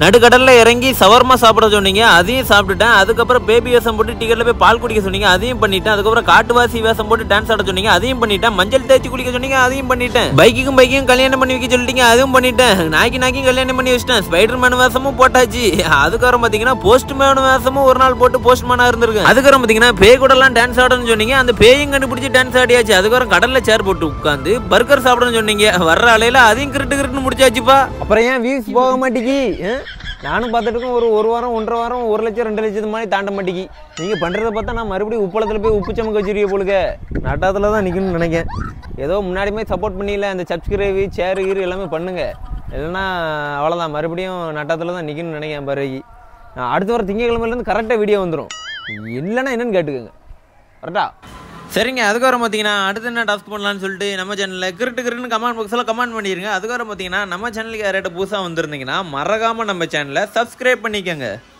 நடுக்கடல்ல இறங்கி சவர்மா சாப்பிட சொன்னீங்க அதையும் சாப்பிட்டுட்டேன் அதுக்கப்புறம் பேபி வேஷம் போட்டு டிக்கெட்ல போய் பால் குடிக்க சொன்னீங்க அதையும் பண்ணிட்டேன் அதுக்கப்புறம் காட்டுவாசி வேஷம் போட்டு டான்ஸ் ஆட சொன்னீங்க அதையும் பண்ணிட்டேன் மஞ்சள் தேய்ச்சி குளிக்க சொன்னீங்க அதையும் பண்ணிட்டேன் பைக்குக்கும் பைக்கும் கல்யாணம் பண்ணி வைக்க சொல்லிட்டீங்க அதுவும் பண்ணிட்டேன் நாய்க்கு நாய்க்கும் கல்யாணம் பண்ணி வச்சிட்டேன் ஸ்பைடர் மேன் வேஷமும் போட்டாச்சு அதுக்கப்புறம் பாத்தீங்கன்னா போஸ்ட் மேன் வேஷமும் ஒரு நாள் போட்டு போஸ்ட் மேனா இருந்திருக்கு அதுக்கப்புறம் பாத்தீங்கன்னா பேய் கூட எல்லாம் டான்ஸ் ஆடணும்னு சொன்னீங்க அந்த பேயும் கண்டுபிடிச்சு டான்ஸ் ஆடியாச்சு அதுக்கப்புறம் கடல்ல சேர் போட்டு உட்காந்து பர்கர் சாப்பிடணும்னு சொன்னீங்க வர்ற அலையில அதையும் கிரிட்டு கிரிட்டுன்னு முடிச்சாச்சுப்பா அப்புறம் ஏன் வியூஸ் போக மாட்டேங்கி ஆ? நானும் பார்த்துட்டு இருக்கேன் ஒரு ஒரு வாரம் ஒன்றரை வாரம் ஒரு லட்சம் ரெண்டு லட்சத்து மாதிரி தாண்ட மாட்டேங்கி நீங்கள் பண்ணுறத பார்த்தா நான் மறுபடியும் உப்பளத்தில் போய் உப்பு சமக்க வச்சிருக்க போலுக்க நட்டாத்தில் தான் நிற்கணும்னு நினைக்கிறேன் ஏதோ முன்னாடியுமே சப்போர்ட் பண்ணியில அந்த சப்ஸ்கிரைபு சேரு கீரு எல்லாமே பண்ணுங்க இல்லைன்னா அவ்வளோதான் மறுபடியும் நட்டாத்தில் தான் நிற்கணும்னு நினைக்கிறேன் பிறகு நான் அடுத்த வாரம் திங்கக்கிழமையிலேருந்து கரெக்டாக வீடியோ வந்துடும் இல்லைன்னா என்னன்னு கேட்டுக்கோங்க கரெக்டா சரிங்க அதுக்கப்புறம் பார்த்தீங்கன்னா அடுத்து என்ன டாஸ்க் பண்ணலாம்னு சொல்லிட்டு நம்ம சேனலில் கிரிட்டு கிரிட்டுன்னு கமெண்ட் பாக்ஸில் கமெண்ட் பண்ணிடுங்க அதுக்கப்புறம் பார்த்தீங்கன்னா நம்ம சேனலுக்கு யார்கிட்ட புதுசாக வந்திருந்தீங்கன்னா மறக்காமல் நம்ம சேனலை சப்ஸ்கிரைப் பண்ணிக்கோங்க